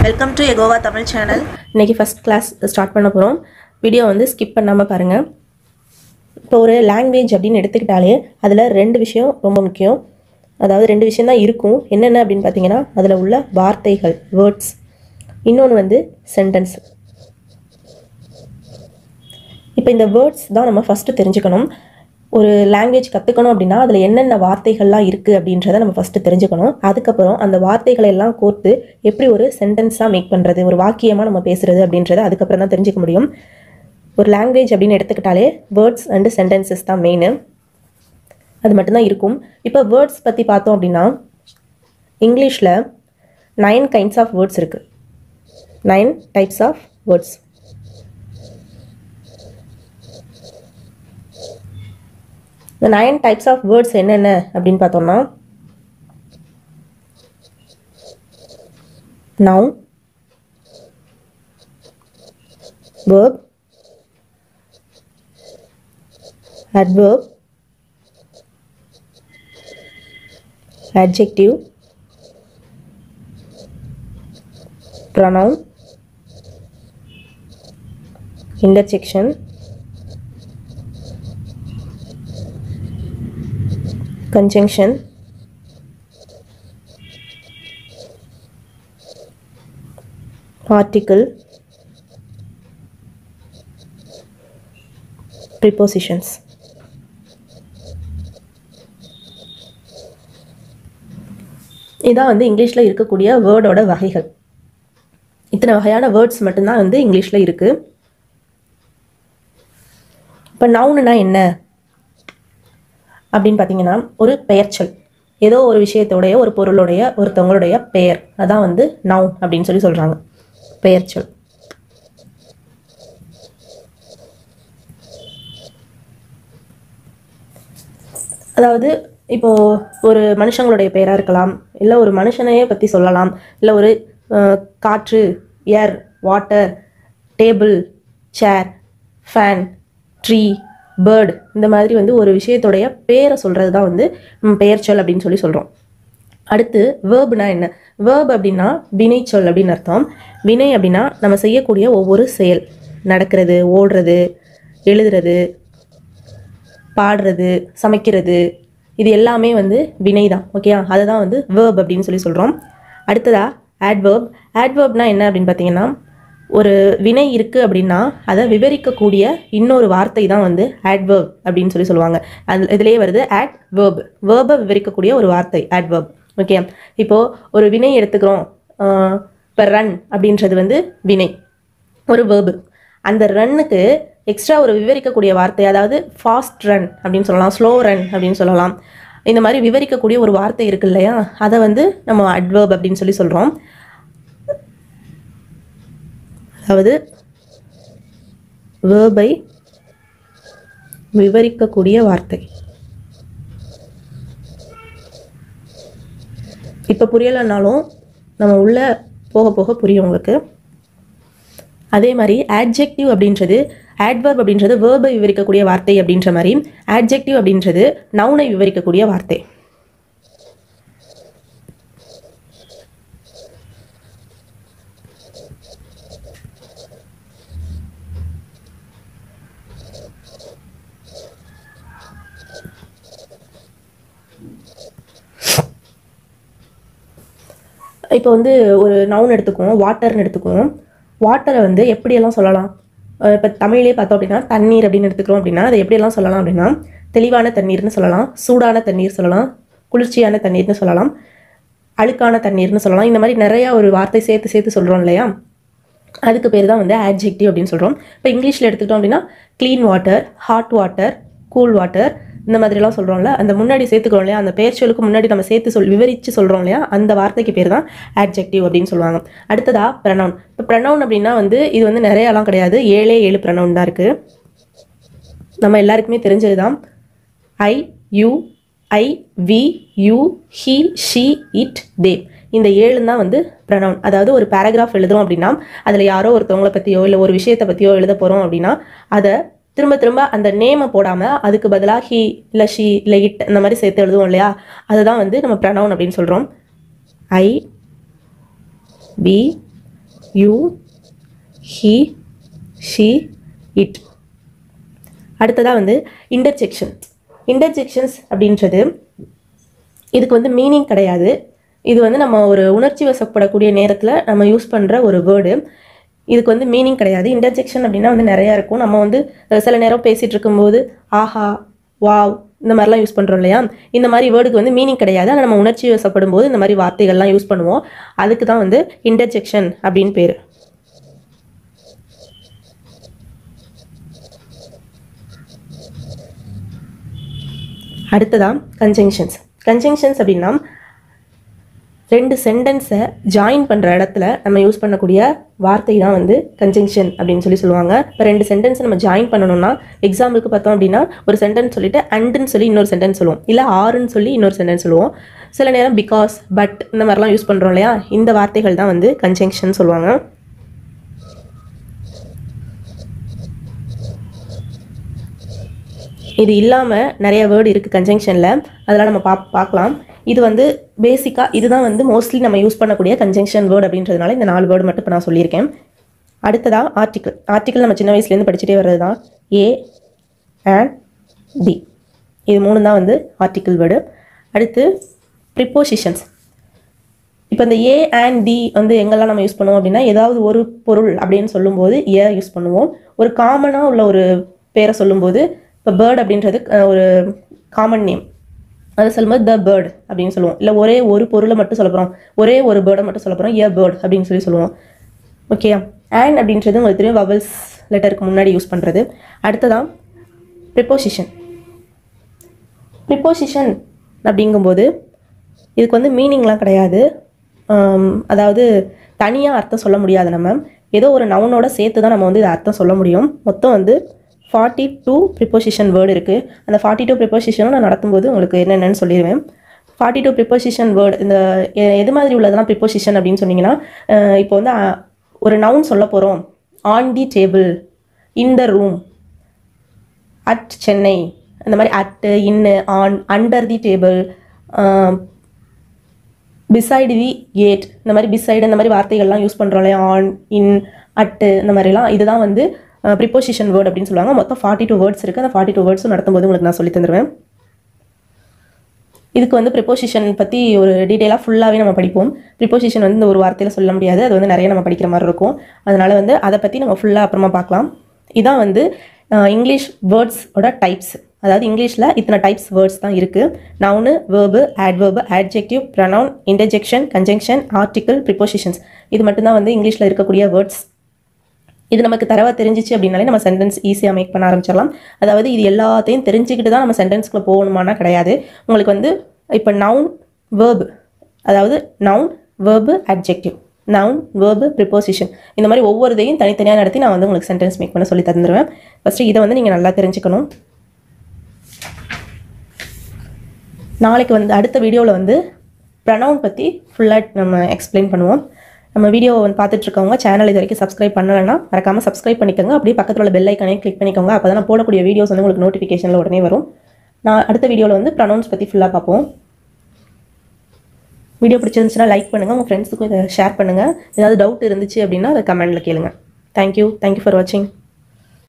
welcome to எகோவா Tamil channel இன்றைக்கி first class start பண்ண போகிறோம் வீடியோ வந்து ஸ்கிப் பண்ணாமல் பாருங்கள் இப்போ ஒரு லாங்குவேஜ் அப்படின்னு எடுத்துக்கிட்டாலே அதில் ரெண்டு விஷயம் ரொம்ப முக்கியம் அதாவது ரெண்டு விஷயம் தான் இருக்கும் என்னென்ன அப்படின்னு பார்த்தீங்கன்னா அதில் உள்ள வார்த்தைகள் வேர்ட்ஸ் இன்னொன்று வந்து சென்டென்ஸ் இப்போ இந்த வேர்ட்ஸ் தான் நம்ம ஃபஸ்ட்டு தெரிஞ்சுக்கணும் ஒரு லாங்குவேஜ் கற்றுக்கணும் அப்படின்னா அதில் என்னென்ன வார்த்தைகள்லாம் இருக்குது அப்படின்றத நம்ம ஃபஸ்ட்டு தெரிஞ்சுக்கணும் அதுக்கப்புறம் அந்த வார்த்தைகளை எல்லாம் கோர்த்து எப்படி ஒரு சென்டென்ஸாக மேக் பண்ணுறது ஒரு வாக்கியமாக நம்ம பேசுகிறது அப்படின்றத அதுக்கப்புறம் தான் தெரிஞ்சுக்க முடியும் ஒரு லாங்குவேஜ் அப்படின்னு எடுத்துக்கிட்டாலே வேர்ட்ஸ் அண்டு சென்டென்சஸ் தான் மெயின் அது மட்டும்தான் இருக்கும் இப்போ வேர்ட்ஸ் பற்றி பார்த்தோம் அப்படின்னா இங்கிலீஷில் நைன் கைண்ட்ஸ் ஆஃப் வேர்ட்ஸ் இருக்குது நைன் டைப்ஸ் ஆஃப் வேர்ட்ஸ் இந்த நைன் டைப்ஸ் ஆஃப் வேர்ட்ஸ் என்னென்ன அப்படின்னு பார்த்தோம்னா noun verb adverb adjective pronoun interjection conjunction article prepositions இதான் வந்து இங்கிலீஷில் இருக்கக்கூடிய வேர்டோட வகைகள் இத்தனை வகையான வேர்ட்ஸ் மட்டும்தான் வந்து இங்கிலீஷில் இருக்குது இப்போ நவுனுனா என்ன அப்படின்னு பார்த்தீங்கன்னா ஒரு பெயர்ச்சொல் ஏதோ ஒரு விஷயத்தோடைய ஒரு பொருளுடைய ஒருத்தவங்களுடைய பெயர் அதான் வந்து நவுன் அப்படின்னு சொல்லி சொல்கிறாங்க பெயர்ச்சொல் அதாவது இப்போ ஒரு மனுஷங்களுடைய பெயராக இருக்கலாம் இல்லை ஒரு மனுஷனையே பற்றி சொல்லலாம் இல்லை ஒரு அஹ், காற்று air water table chair fan tree bird இந்த மாதிரி வந்து ஒரு விஷயத்துடைய பேரை சொல்கிறது தான் வந்து ம், பெயர்ச்சொல் அப்படின்னு சொல்லி சொல்கிறோம் அடுத்து வேர்ப்னா என்ன வேர்ப் அப்படின்னா வினைச்சொல் அப்படின்னு அர்த்தம் வினை அப்படின்னா நம்ம செய்யக்கூடிய ஒவ்வொரு செயல் நடக்கிறது ஓடுறது எழுதுறது பாடுறது சமைக்கிறது இது எல்லாமே வந்து வினை தான் ஓகேயா அதை தான் வந்து வேர்ப் அப்படின்னு சொல்லி சொல்கிறோம் அடுத்ததா ஆட்வேர்ப் ஆட்வேர்ப்னா என்ன அப்படின்னு பார்த்தீங்கன்னா ஒரு வினை இருக்குது அப்படின்னா அதை விவரிக்கக்கூடிய இன்னொரு வார்த்தை தான் வந்து ஆட்வேர்ப் அப்படின்னு சொல்லி சொல்லுவாங்க அது இதுலேயே வருது ஆட் வேர்ப் வேர்பை விவரிக்கக்கூடிய ஒரு வார்த்தை ஆட்வேர்ப் ஓகே இப்போது ஒரு வினை எடுத்துக்கிறோம் இப்போ ரன் அப்படின்றது வந்து வினை ஒரு வேர்பு அந்த ரன்னுக்கு எக்ஸ்ட்ரா ஒரு விவரிக்கக்கூடிய வார்த்தை அதாவது ஃபாஸ்ட் ரன் அப்படின்னு சொல்லலாம் ஸ்லோ ரன் அப்படின்னு சொல்லலாம் இந்த மாதிரி விவரிக்கக்கூடிய ஒரு வார்த்தை இருக்கு இல்லையா அதை வந்து நம்ம அட்வர்ப் அப்படின்னு சொல்லி சொல்கிறோம் அதாவது வேர்பை விவரிக்கக்கூடிய வார்த்தை இப்போ புரியலைன்னாலும் நம்ம உள்ள போக போக புரியும் உங்களுக்கு அதே மாதிரி adjective அப்படின்றது adverb அப்படின்றது வேர்பை விவரிக்கக்கூடிய வார்த்தை அப்படின்ற மாதிரி adjective அப்படின்றது நவுனை விவரிக்கக்கூடிய வார்த்தை இப்போ வந்து ஒரு நவுன் எடுத்துக்குவோம் வாட்டர்னு எடுத்துக்குவோம் வாட்டரை வந்து எப்படியெல்லாம் சொல்லலாம் இப்போ தமிழ்லேயே பார்த்தோம் அப்படின்னா தண்ணீர் அப்படின்னு எடுத்துக்கிறோம் அப்படின்னா அதை எப்படியெல்லாம் சொல்லலாம் அப்படின்னா தெளிவான தண்ணீர்னு சொல்லலாம் சூடான தண்ணீர் சொல்லலாம் குளிர்ச்சியான தண்ணீர்னு சொல்லலாம் அழுக்கான தண்ணீர்னு சொல்லலாம் இந்த மாதிரி நிறையா ஒரு வார்த்தை சேர்த்து சேர்த்து சொல்கிறோம் இல்லையா அதுக்கு பேர் தான் வந்து adjective அப்படின்னு சொல்கிறோம் இப்போ இங்கிலீஷில் எடுத்துக்கிட்டோம் அப்படின்னா clean water hot water cool water இந்த மாதிரிலாம் சொல்கிறோம்ல அந்த முன்னாடி சேர்த்துக்கிறோம் இல்லையா அந்த பெயர் சொல்லுக்கு முன்னாடி நம்ம சேர்த்து சொல் விவரித்து சொல்கிறோம் இல்லையா அந்த வார்த்தைக்கு பேர் தான் adjective அப்படின்னு சொல்லுவாங்க அடுத்ததா ப்ரனவுன் இப்போ ப்ரனவுன் அப்படின்னா வந்து இது வந்து நிறையாலாம் கிடையாது ஏழே ஏழு ப்ரனவுன் தான் இருக்குது நம்ம எல்லாருக்குமே தெரிஞ்சது தான் I you I we you he she it they இந்த ஏழு தான் வந்து ப்ரனவுன் அதாவது ஒரு பேராகிராஃப் எழுதுறோம் அப்படின்னா அதில் யாரோ ஒருத்தவங்கள பற்றியோ இல்லை ஒரு விஷயத்தை பற்றியோ எழுத போகிறோம் அப்படின்னா அதை திரும்ப திரும்ப அந்த நேமை போடாமல் அதுக்கு பதிலாக ஹி இல்லை ஷி இல்லை இட் இந்த மாதிரி சேர்த்து எழுதுவோம் இல்லையா அதுதான் வந்து நம்ம ப்ரனவுன் அப்படின்னு சொல்கிறோம் I we you he she it அடுத்ததாக வந்து இன்டர்ஜெக்ஷன் இன்டர்ஜெக்ஷன்ஸ் அப்படின்றது இதுக்கு வந்து மீனிங் கிடையாது இது வந்து நம்ம ஒரு உணர்ச்சி வசப்படக்கூடிய நேரத்தில் நம்ம யூஸ் பண்ணுற ஒரு வேர்டு இதுக்கு வந்து மீனிங் கிடையாது இன்டர்ஜெக்ஷன் அப்படின்னா வந்து நிறையா இருக்கும் நம்ம வந்து அஹ், சில நேரம் பேசிகிட்டு இருக்கும்போது ஆஹா வாவ் இந்த மாதிரிலாம் யூஸ் பண்ணுறோம் இல்லையா இந்த மாதிரி வேர்டுக்கு வந்து மீனிங் கிடையாது ஆனால் நம்ம உணர்ச்சி வசப்படும் போது இந்த மாதிரி வார்த்தைகள்லாம் யூஸ் பண்ணுவோம் அதுக்கு தான் வந்து இன்டர்ஜெக்ஷன் அப்படின்னு பேர் அடுத்ததான் கன்ஜங்ஷன்ஸ் கன்ஜங்ஷன்ஸ் அப்படின்னா ரெண்டு சென்டென்ஸை ஜாயின் பண்ணுற இடத்துல நம்ம யூஸ் பண்ணக்கூடிய வார்த்தை தான் வந்து கன்ஜங்ஷன் அப்படின்னு சொல்லி சொல்லுவாங்க இப்போ ரெண்டு சென்டென்ஸ் நம்ம ஜாயின் பண்ணணும்னா எக்ஸாம்பிளுக்கு பார்த்தோம் அப்படின்னா ஒரு சென்டென்ஸ் சொல்லிட்டு அண்டுன்னு சொல்லி இன்னொரு சென்டென்ஸ் சொல்லுவோம் இல்லை ஆறுன்னு சொல்லி இன்னொரு சென்டென்ஸ் சொல்லுவோம் சில நேரம் பிகாஸ் பட் இந்த மாதிரிலாம் யூஸ் பண்ணுறோம் இல்லையா இந்த வார்த்தைகள் தான் வந்து கன்ஜங்ஷன் சொல்லுவாங்க இது இல்லாமல் நிறைய வேர்டு இருக்குது கன்ஜங்ஷனில் அதெல்லாம் நம்ம பா பார்க்கலாம் இது வந்து பேசிக்காக இதுதான் வந்து மோஸ்ட்லி நம்ம யூஸ் பண்ணக்கூடிய கன்ஜங்ஷன் வேர்டு அப்படின்றதுனால இந்த நாலு வேர்டு மட்டும் இப்போ நான் சொல்லியிருக்கேன் அடுத்ததாக ஆர்டிக்கிள் ஆர்டிக்கிள் நம்ம சின்ன வயசுலேருந்து படிச்சுட்டே வர்றது தான் ஏ அண்ட் டி இது மூணு தான் வந்து ஆர்டிக்கிள் வேர்டு அடுத்து ப்ரிப்போசிஷன்ஸ் இப்போ இந்த ஏ அண்ட் டி வந்து எங்கெல்லாம் நம்ம யூஸ் பண்ணுவோம் அப்படின்னா ஏதாவது ஒரு பொருள் அப்படின்னு சொல்லும்போது ஏ யூஸ் பண்ணுவோம் ஒரு காமனாக உள்ள ஒரு பேரை சொல்லும்போது இப்போ பேர்ட் அப்படின்றது அஹ், ஒரு காமன் நேம் அதை சொல்லும்போது த பேர்ட் அப்படின்னு சொல்லுவோம் இல்லை ஒரே ஒரு பொருளை மட்டும் சொல்ல போகிறோம் ஒரே ஒரு பேர்டை மட்டும் சொல்ல போகிறோம் ஏ பேர்ட் அப்படின்னு சொல்லி சொல்லுவோம் ஓகேயா அண்ட் அப்படின்றது உங்களுக்கு தெரியும் வவல்ஸ் லெட்டருக்கு முன்னாடி யூஸ் பண்ணுறது அடுத்ததான் ப்ரிப்போசிஷன் ப்ரிப்போசிஷன் அப்படிங்கும்போது இதுக்கு வந்து மீனிங்லாம் கிடையாது ஆம், அதாவது தனியாக அர்த்தம் சொல்ல முடியாது நம்ம ஏதோ ஒரு நவுனோட சேர்த்து தான் நம்ம வந்து இதை அர்த்தம் சொல்ல முடியும் மொத்தம் வந்து ஃபார்ட்டி டூ ப்ரிப்போசிஷன் வேர்டு இருக்குது அந்த ஃபார்ட்டி டூ ப்ரிப்போசிஷனும் நான் நடத்தும்போது உங்களுக்கு என்னென்னு சொல்லிடுவேன் ஃபார்ட்டி டூ ப்ரிப்போசிஷன் வேர்டு இந்த எ- எது மாதிரி உள்ளதெல்லாம் ப்ரிப்போசிஷன் அப்படின்னு சொன்னீங்கன்னா அஹ், இப்போ வந்து அஹ், ஒரு நவுன் சொல்ல போகிறோம் on the table in the room at Chennai அந்த மாதிரி at in on under the table beside the gate இந்த மாதிரி பிசைடு இந்த மாதிரி வார்த்தைகள்லாம் யூஸ் பண்ணுறோம் இல்லையா ஆன் இன் அட்டு இந்த மாதிரிலாம் இதுதான் வந்து ப்ரிப்போசிஷன் வேர்ட் அப்படின்னு சொல்லுவாங்க மொத்தம் ஃபார்ட்டி டூ வேர்ட்ஸ் இருக்குது அந்த ஃபார்ட்டி டூ வேர்ட்ஸும் நடத்தும்போது உங்களுக்கு நான் சொல்லி தந்துடுவேன் இதுக்கு வந்து ப்ரிப்போசிஷன் பற்றி ஒரு டீட்டெயிலாக ஃபுல்லாகவே நம்ம படிப்போம் ப்ரிப்போசிஷன் வந்து இந்த ஒரு வார்த்தையில் சொல்ல முடியாது அது வந்து நிறைய நம்ம படிக்கிற மாதிரி இருக்கும் அதனால வந்து அதை பற்றி நம்ம ஃபுல்லாக அப்புறமா பார்க்கலாம் இதான் வந்து அஹ், இங்கிலீஷ் வேர்ட்ஸோட டைப்ஸ் அதாவது இங்கிலீஷில் இத்தனை டைப்ஸ் வேர்ட்ஸ் தான் இருக்குது noun verb adverb adjective pronoun interjection conjunction article prepositions இது மட்டும்தான் வந்து இங்கிலீஷில் இருக்கக்கூடிய வேர்ட்ஸ் இது நமக்கு தரவா தெரிஞ்சிச்சு அப்படின்னாலே நம்ம சென்டென்ஸ் ஈஸியாக மேக் பண்ண ஆரம்பிச்சிடலாம் அதாவது இது எல்லாத்தையும் தெரிஞ்சுக்கிட்டு தான் நம்ம சென்டென்ஸ்குள்ளே போகணுமானா கிடையாது உங்களுக்கு வந்து இப்போ நவுன் வேர்ப் அதாவது noun verb adjective noun verb preposition இந்த மாதிரி ஒவ்வொருதையும் தனித்தனியாக நடத்தி நான் வந்து உங்களுக்கு சென்டென்ஸ் மேக் பண்ண சொல்லி தந்துடுவேன் ஃபஸ்ட்டு இதை வந்து நீங்கள் நல்லா தெரிஞ்சுக்கணும் நாளைக்கு வந்து அடுத்த வீடியோவில் வந்து ப்ரனவுன் பற்றி ஃபுல்லாக நம்ம எக்ஸ்பிளைன் பண்ணுவோம் நம்ம வீடியோ வந்து பார்த்துட்டு இருக்கவங்க சேனல் இது வரைக்கும் சப்ஸ்கிரைப் பண்ணலைன்னா மறக்காமல் சப்ஸ்கிரைப் பண்ணிக்கோங்க அப்படியே பக்கத்தில் உள்ள பெல் ஐக்கனையும் கிளிக் பண்ணிக்கோங்க அப்போ தான் நான் போடக்கூடிய வீடியோஸ் வந்து உங்களுக்கு நோட்டிஃபிகேஷனில் உடனே வரும் நான் அடுத்த வீடியோவில் வந்து ப்ரனவுன்ஸ் பற்றி ஃபுல்லாக பார்ப்போம் வீடியோ பிடிச்சிருந்துச்சுன்னா லைக் பண்ணுங்கள் உங்கள் ஃப்ரெண்ட்ஸுக்கும் இதை ஷேர் பண்ணுங்கள் ஏதாவது டவுட் இருந்துச்சு அப்படின்னா அதை கமெண்ட்டில் கேளுங்க தேங்க்யூ தேங்க்யூ ஃபார் வாட்சிங்